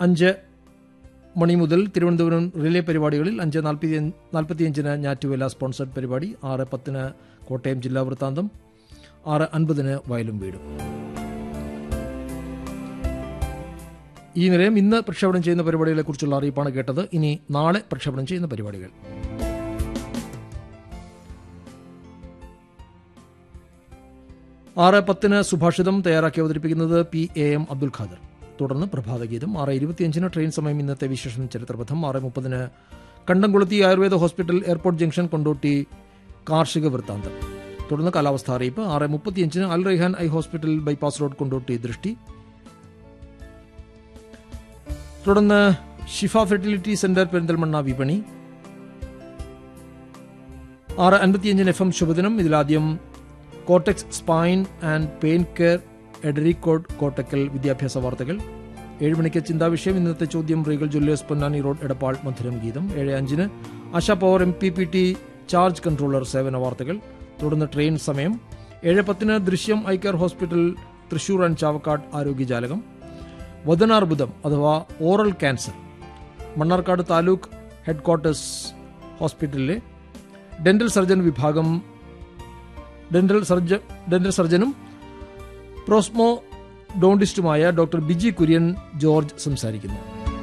അഞ്ച് മണി മുതൽ തിരുവനന്തപുരം റിലേ പരിപാടികളിൽ അഞ്ച് നാൽപ്പത്തി നാൽപ്പത്തിയഞ്ചിന് ഞാറ്റുവേല സ്പോൺസർഡ് പരിപാടി ആറ് പത്തിന് കോട്ടയം ജില്ലാ വൃത്താന്തം ആറ് അൻപതിന് വയലും വീടും ഈ നിലയം ഇന്ന് പ്രക്ഷേപണം ചെയ്യുന്ന പരിപാടികളെക്കുറിച്ചുള്ള അറിയിപ്പാണ് കേട്ടത് ഇനി നാളെ പ്രക്ഷേപണം ചെയ്യുന്ന പരിപാടികൾ ആറ് പത്തിന് സുഭാഷിതം തയ്യാറാക്കി അവതരിപ്പിക്കുന്നത് P A M Abdul Khader തുടർന്ന് പ്രഭാതഗീതം ആറ് ഇരുപത്തിയഞ്ചിന് ട്രെയിൻ സമയം ഇന്നത്തെ വിശേഷം ചരിത്രപഥം ആറ് മുപ്പതിന് Kandamkulathy Ayurveda hospital airport junction Kondotty കാർഷിക വൃത്താന്തം തുടർന്ന് കാലാവസ്ഥ അറിയിപ്പ് ആറ് മുപ്പത്തിയഞ്ചിന് Al Raihan eye hospital bypass road Kondotty ദൃഷ്ടി തുടർന്ന് ഷിഫ ഫെർട്ടിലിറ്റി സെന്റർ പെരിന്തൽമണ്ണ വിപണി ആറ് അൻപത്തിയഞ്ചിന് എഫ് എം ശുഭദിനം ഇതിലാദ്യം Cortex spine and pain care Edarikode Kottakkal വിദ്യാഭ്യാസ വാർത്തകൾ ഏഴ് മണിക്ക് ചിന്താവിഷയം ഇന്നത്തെ ചോദ്യം Regal jewellers Ponnani road Edappal മധുരം ഗീതം ഏഴ് അഞ്ചിന് Asha power M P P T charge controller സേവന വാർത്തകൾ തുടർന്ന് ട്രെയിൻ സമയം ഏഴ് പത്തിന് ദൃശ്യം eye care hospital Thrissur and Chavakkad ആരോഗ്യജാലകം വദനാർബുദം അഥവാ oral cancer Mannarkkad taluk headquarters ഹോസ്പിറ്റലിലെ ഡെന്റൽ സർജൻ വിഭാഗം ഡെന്റൽ സർജ ഡെന്റൽ സർജനും പ്രോസ്മോ ഡോണ്ടിസ്റ്റുമായ ഡോക്ടർ ബിജി കുര്യൻ ജോർജ് സംസാരിക്കുന്നു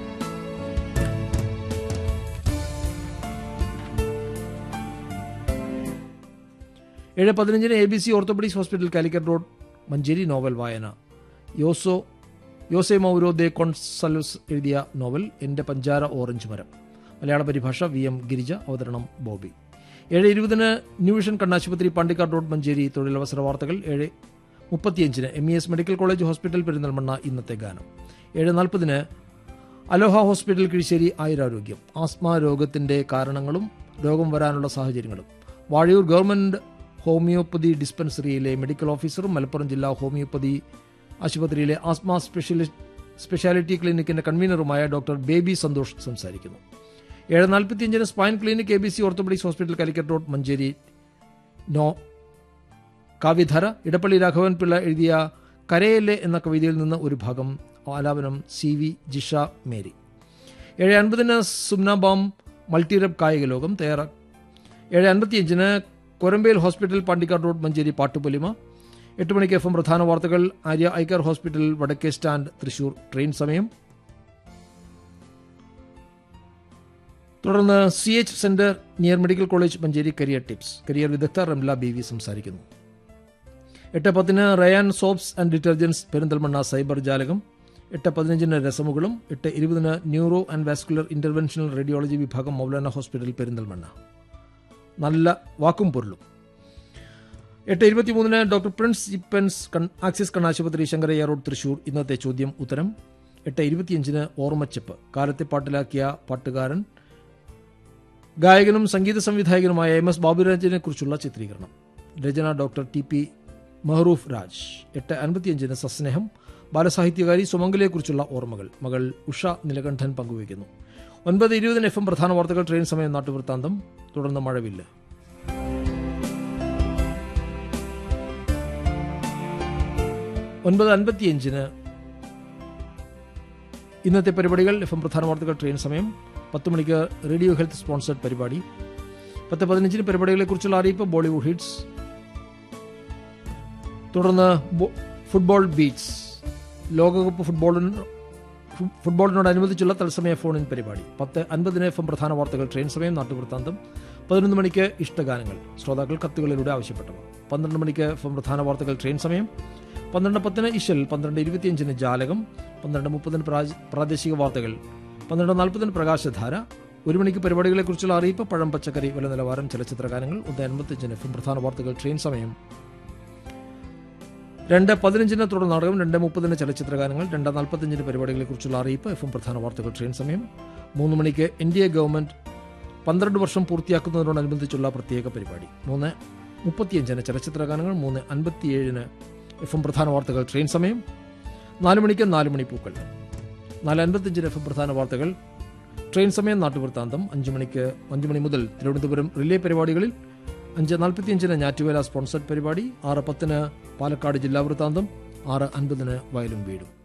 ഏഴ് പതിനഞ്ചിന് A B C orthopaedics hospital Calicut road Manjeri novel വായന യോസോ യോസെ മൗരോ ദേ കോൺസലസ് എഴുതിയ നോവൽ എൻ്റെ പഞ്ചാര ഓറഞ്ച് മരം മലയാള പരിഭാഷ വി എം ഗിരിജ അവതരണം ബോബി ഏഴ് ഇരുപതിന് ന്യൂ വിഷൻ കണ്ണാശുപത്രി പാണ്ടിക്കാട് റോഡ് മഞ്ചേരി തൊഴിലവസര വാർത്തകൾ ഏഴ് മുപ്പത്തിയഞ്ചിന് M E S medical college hospital Perinthalmanna ഇന്നത്തെ ഗാനം ഏഴ് നാൽപ്പതിന് അലോഹ ഹോസ്പിറ്റൽ കിഴിശ്ശേരി ആയുരാരോഗ്യം ആസ്മ രോഗത്തിന്റെ കാരണങ്ങളും രോഗം വരാനുള്ള സാഹചര്യങ്ങളും വാഴയൂർ ഗവൺമെന്റ് ഹോമിയോപ്പതി ഡിസ്പെൻസറിയിലെ മെഡിക്കൽ ഓഫീസറും മലപ്പുറം ജില്ലാ ഹോമിയോപ്പതി ആശുപത്രിയിലെ ആസ്മ സ്പെഷ്യലിസ്റ്റ് സ്പെഷ്യാലിറ്റി ക്ലിനിക്കിന്റെ കൺവീനറുമായ ഡോക്ടർ ബേബി സന്തോഷ് സംസാരിക്കുന്നു ഏഴ് നാൽപ്പത്തിയഞ്ചിന് spine clinic A B C orthopaedics hospital Calicut road Manjeri നോ കാവ്യധാര ഇടപ്പള്ളി രാഘവൻ പിള്ള എഴുതിയ കരയല്ലേ എന്ന കവിതയിൽ നിന്ന് ഒരു ഭാഗം ആലാപനം സി വി ജിഷ മേരി ഏഴ് അൻപതിന് സുംനാബാം മൾട്ടിറബ് കായിക ലോകം തയ്യാറാ ഏഴ് അൻപത്തിയഞ്ചിന് കൊരമ്പേൽ ഹോസ്പിറ്റൽ പാണ്ടിക്കാട് റോഡ് മഞ്ചേരി പാട്ടുപൊലിമ എട്ട് മണിക്ക് എഫ് എം പ്രധാന വാർത്തകൾ ആര്യ ഐക്കർ ഹോസ്പിറ്റൽ വടക്കേ സ്റ്റാൻഡ് തൃശൂർ ട്രെയിൻ സമയം തുടർന്ന് C H centre near medical college Manjeri career tips career വിദഗ്ധ റംല ബി വി സംസാരിക്കുന്നു എട്ട് പത്തിന് Ryan soaps and detergents Perinthalmanna cyber ജാലകം എട്ട് പതിനഞ്ചിന് രസമുകളും എട്ട് ഇരുപതിന് neuro and vascular interventional radiology വിഭാഗം മൗലാന ഹോസ്പിറ്റൽ പെരിന്തൽമണ്ണ നല്ല വാക്കും പൊരുളും എട്ട് ഇരുപത്തിമൂന്നിന് ഡോക്ടർ പ്രിൻസ് ഇപ്പൻസ് കൺ ആക്സിസ് കണ്ണാശുപത്രി ശങ്കരയ്യ റോഡ് തൃശൂർ ഇന്നത്തെ ചോദ്യം ഉത്തരം എട്ട് ഇരുപത്തിയഞ്ചിന് ഓർമ്മച്ചപ്പ് കാലത്തെ പാട്ടിലാക്കിയ പാട്ടുകാരൻ ഗായകനും സംഗീത സംവിധായകനുമായ എം എസ് ബാബുരാജിനെ കുറിച്ചുള്ള ചിത്രീകരണം രചന doctor T P Mehroof Raj എട്ട് അൻപത്തിയഞ്ചിന് സസ്നേഹം ബാലസാഹിത്യകാരി സുമംഗലയെക്കുറിച്ചുള്ള ഓർമ്മകൾ മകൾ ഉഷ നിലകണ്ഠൻ പങ്കുവയ്ക്കുന്നു ഒൻപത് ഇരുപതിന് എഫ് എം പ്രധാന വാർത്തകൾ ട്രെയിൻ സമയം നാട്ടുവൃത്താന്തം തുടർന്ന് മഴവില്ല ഒൻപത് അൻപത്തിയഞ്ചിന് ഇന്നത്തെ പരിപാടികൾ എഫ് എം പ്രധാന വാർത്തകൾ ട്രെയിൻ സമയം പത്ത് മണിക്ക് റേഡിയോ ഹെൽത്ത് സ്പോൺസർഡ് പരിപാടി പത്ത് പതിനഞ്ചിന് പരിപാടികളെക്കുറിച്ചുള്ള അറിയിപ്പ് ബോളിവുഡ് ഹിറ്റ്സ് തുടർന്ന് ബോ- ഫുട്ബോൾ ബീറ്റ്സ് ലോകകപ്പ് ഫുട്ബോളിന് ഫു- ഫുട്ബോളിനോടനുബന്ധിച്ചുള്ള തത്സമയ ഫോണിൻ പരിപാടി പത്ത് അൻപതിന് എഫ് എം പ്രധാന വാർത്തകൾ ട്രെയിൻ സമയം നാട്ടുവൃത്താന്തം പതിനൊന്ന് മണിക്ക് ഇഷ്ടഗാനങ്ങൾ ശ്രോതാക്കൾ കത്തുകളിലൂടെ ആവശ്യപ്പെട്ടവ പന്ത്രണ്ട് മണിക്ക് എഫ് എം പ്രധാന വാർത്തകൾ ട്രെയിൻ സമയം പന്ത്രണ്ട് പത്തിന് ഇശൽ പന്ത്രണ്ട് ഇരുപത്തിയഞ്ചിന് ജാലകം പന്ത്രണ്ട് മുപ്പതിന് പ്രാജ- പ്രാദേശിക വാർത്തകൾ പന്ത്രണ്ട് നാൽപ്പതിന് പ്രകാശധാര ഒരു മണിക്ക് പരിപാടികളെക്കുറിച്ചുള്ള അറിയിപ്പ് പഴം പച്ചക്കറി വില നിലവാരം ചലച്ചിത്ര ഗാനങ്ങൾ ഒന്ന് അൻപത്തിയഞ്ചിന് എഫ് എം പ്രധാന വാർത്തകൾ ട്രെയിൻ സമയം രണ്ട് പതിനഞ്ചിന് തുടർ നാടകം രണ്ട് മുപ്പതിന് ചലച്ചിത്ര ഗാനങ്ങൾ രണ്ട് നാൽപ്പത്തിയഞ്ചിന് പരിപാടികളെക്കുറിച്ചുള്ള അറിയിപ്പ് എഫ് എം പ്രധാന വാർത്തകൾ ട്രെയിൻ സമയം മൂന്ന് മണിക്ക് എൻ ഡി എ ഗവൺമെന്റ് പന്ത്രണ്ട് വർഷം പൂർത്തിയാക്കുന്നതിനോടനുബന്ധിച്ചുള്ള പ്രത്യേക പരിപാടി മൂന്ന് മുപ്പത്തിയഞ്ചിന് ചലച്ചിത്ര ഗാനങ്ങൾ മൂന്ന് അൻപത്തിയേഴിന് എഫ് എം പ്രധാന വാർത്തകൾ ട്രെയിൻ സമയം നാല് മണിക്ക് നാല് മണി പൂക്കൾ നാല് അൻപത്തിയഞ്ചിന് എഫ് എം പ്രധാന വാർത്തകൾ ട്രെയിൻ സമയം നാട്ടുവൃത്താന്തം അഞ്ച് മണിക്ക് അഞ്ച് മണി മുതൽ തിരുവനന്തപുരം റിലേ പരിപാടികളിൽ അഞ്ച് നാൽപ്പത്തിയഞ്ചിന് ഞാറ്റുവേല സ്പോൺസർഡ് പരിപാടി ആറ് പത്തിന് പാലക്കാട് ജില്ലാ വൃത്താന്തം ആറ് അൻപതിന് വയലും വീടും